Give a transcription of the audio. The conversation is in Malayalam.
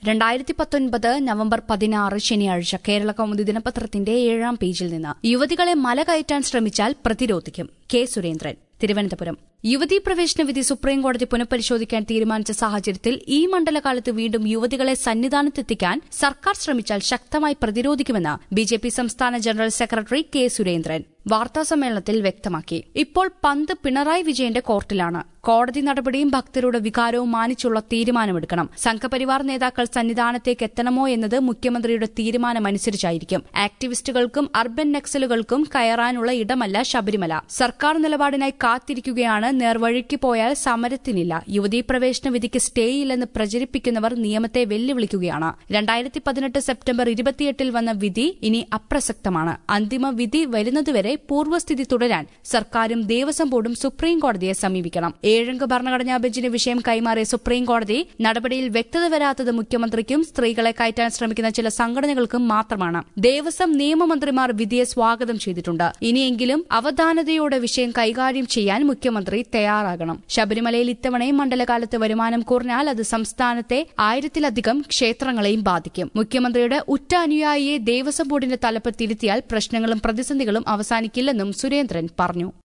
രണ്ടായിരത്തി പത്തൊൻപത് നവംബർ പതിനാറ് ശനിയാഴ്ച കേരള കൗമുദി ദിനപത്രത്തിന്റെ ഏഴാം പേജിൽ നിന്ന് യുവതികളെ മല കയറ്റാൻ ശ്രമിച്ചാൽ പ്രതിരോധിക്കും കെ സുരേന്ദ്രൻ തിരുവനന്തപുരം യുവതീ പ്രവേശന വിധി സുപ്രീംകോടതി പുനഃപരിശോധിക്കാൻ തീരുമാനിച്ച സാഹചര്യത്തിൽ ഈ മണ്ഡലകാലത്ത് വീണ്ടും യുവതികളെ സന്നിധാനത്തെത്തിക്കാൻ സർക്കാർ ശ്രമിച്ചാൽ ശക്തമായി പ്രതിരോധിക്കുമെന്ന് ബിജെപി സംസ്ഥാന ജനറൽ സെക്രട്ടറി കെ സുരേന്ദ്രൻ വാർത്താസമ്മേളനത്തിൽ വ്യക്തമാക്കി ഇപ്പോൾ പന്ത് പിണറായി വിജയന്റെ കോർട്ടിലാണ് കോടതി നടപടിയും ഭക്തരുടെ വികാരവും മാനിച്ചുള്ള തീരുമാനമെടുക്കണം സംഘപരിവാർ നേതാക്കൾ സന്നിധാനത്തേക്ക് എത്തണമോ എന്നത് മുഖ്യമന്ത്രിയുടെ തീരുമാനമനുസരിച്ചായിരിക്കും ആക്ടിവിസ്റ്റുകൾക്കും അർബൻ നക്സലുകൾക്കും കയറാനുള്ള ഇടമല്ല ശബരിമല സർക്കാർ നിലപാടിനായി കാത്തിരിക്കുകയാണ് നേർവഴിക്ക് പോയാൽ സമരത്തിനില്ല യുവതീ പ്രവേശന വിധിക്ക് സ്റ്റേ ഇല്ലെന്ന് പ്രചരിപ്പിക്കുന്നവർ നിയമത്തെ വെല്ലുവിളിക്കുകയാണ് രണ്ടായിരത്തി പതിനെട്ട് സെപ്റ്റംബർ ഇരുപത്തിയെട്ടിൽ വന്ന വിധി ഇനി അപ്രസക്തമാണ് അന്തിമ വിധി വരുന്നതുവരെ പൂർവ്വസ്ഥിതി തുടരാൻ സർക്കാരും ദേവസ്വം ബോർഡും സുപ്രീം കോടതിയെ സമീപിക്കണം ഏഴംഗ ഭരണഘടനാ ബെഞ്ചിന് വിഷയം കൈമാറിയ സുപ്രീം കോടതി നടപടിയിൽ വ്യക്തത വരാത്തത് മുഖ്യമന്ത്രിക്കും സ്ത്രീകളെ കയറ്റാൻ ശ്രമിക്കുന്ന ചില സംഘടനകൾക്കും മാത്രമാണ് ദേവസ്വം നിയമമന്ത്രിമാർ വിധിയെ സ്വാഗതം ചെയ്തിട്ടുണ്ട് ഇനിയെങ്കിലും അവധാനതയോടെ വിഷയം കൈകാര്യം ചെയ്യാൻ മുഖ്യമന്ത്രി തയ്യാറാകണം ശബരിമലയിൽ ഇത്തവണയും മണ്ഡലകാലത്ത് വരുമാനം കുറഞ്ഞാൽ അത് സംസ്ഥാനത്തെ ആയിരത്തിലധികം ക്ഷേത്രങ്ങളെയും ബാധിക്കും മുഖ്യമന്ത്രിയുടെ ഉറ്റ അനുയായിയെ ദേവസ്വം ബോർഡിന്റെ തലപ്പത്തിരുത്തിയാൽ പ്രശ്നങ്ങളും പ്രതിസന്ധികളും അവസാനിക്കില്ലെന്നും സുരേന്ദ്രൻ പറഞ്ഞു